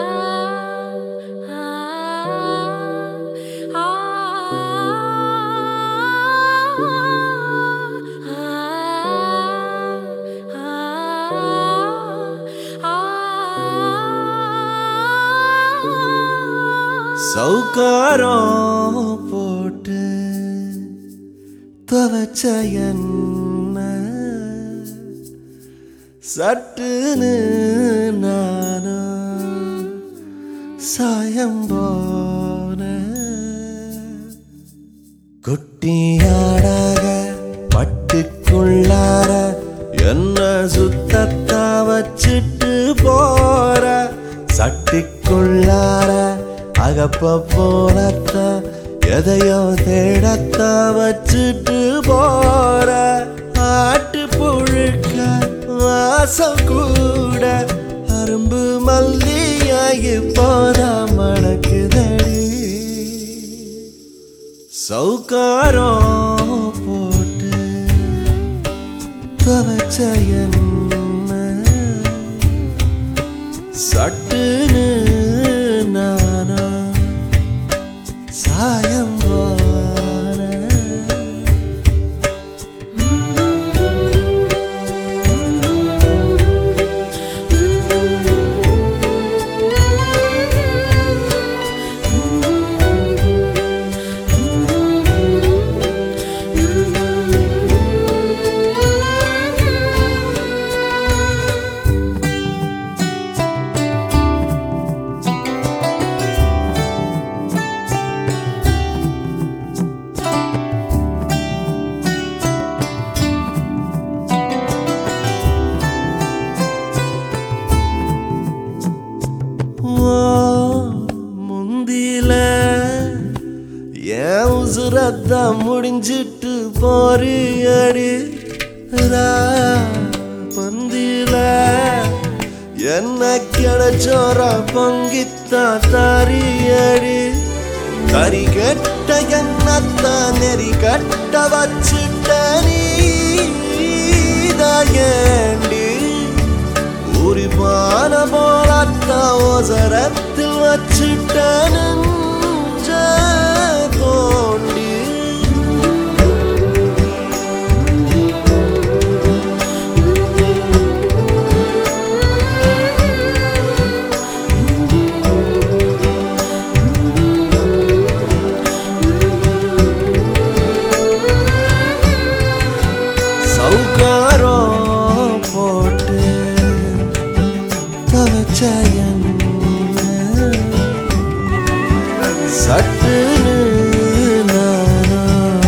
சவுக்காரம் போட்டு துவச்ச என்ன சட்டுன்னு நானும் சாயம் போன குட்டியாடாக பட்டுக்குள்ளார என்ன சுத்தத்தா வச்சிட்டு போற சட்டிக்குள்ளார அகப்ப போலத்த எதையோ தேடத்த வச்சிட்டு போற ஆட்டு புழுக்க வாசம் கூட அரும்பு மல்லியாகி போதா மணக்குதடி சவுக்காரம் போட்டு துவச்ச என்ன சட்டுன்னு நானா சாயம் போன ஓ, முந்தில என் உசுரத்த முடிஞ்சிட்டு போறியடி பந்தில என்ன கிடைச்சோர பொங்கித்தா தாரியடி கறி கெட்ட என்னத்த நெறி கட்ட வச்சுட்ட நீதாயேண்டி உரிப்பான போலத்த ஓசரத்தில் வச்சுட்ட நெஞ்ச தோண்டி சவுக்காரம் போட்டு துவச்ச என்ன சட்டுன்னு நானா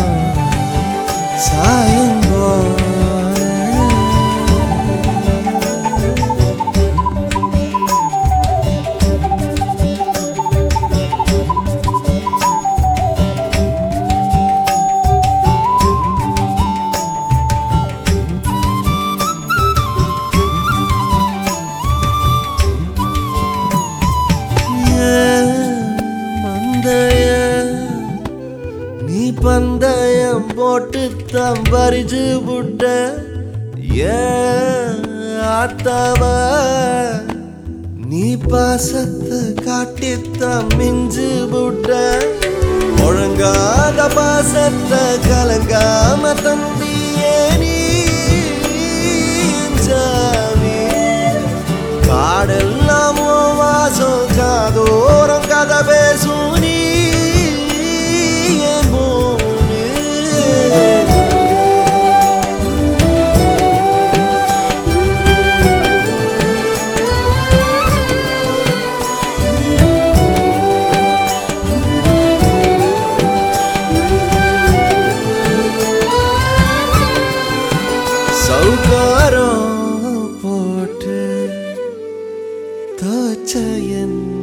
சாயம் போன மந்தைய நீ பந்தயம் போட்டு தான் பறிச்சு புட்ட ஏன் ஆத்தாவ நீ பாசத்தை காட்டித்தான் மிஞ்சு புட்ட ஒழுங்காத பாசத்தை கலங்காம தம்பியே நீ ஜாமி காடெல்லாம் உன் வாசம் காதோரம் கதை பேசும் நீ என் பூமி. சவுக்காரம் போட்டு தோச்ச என்ன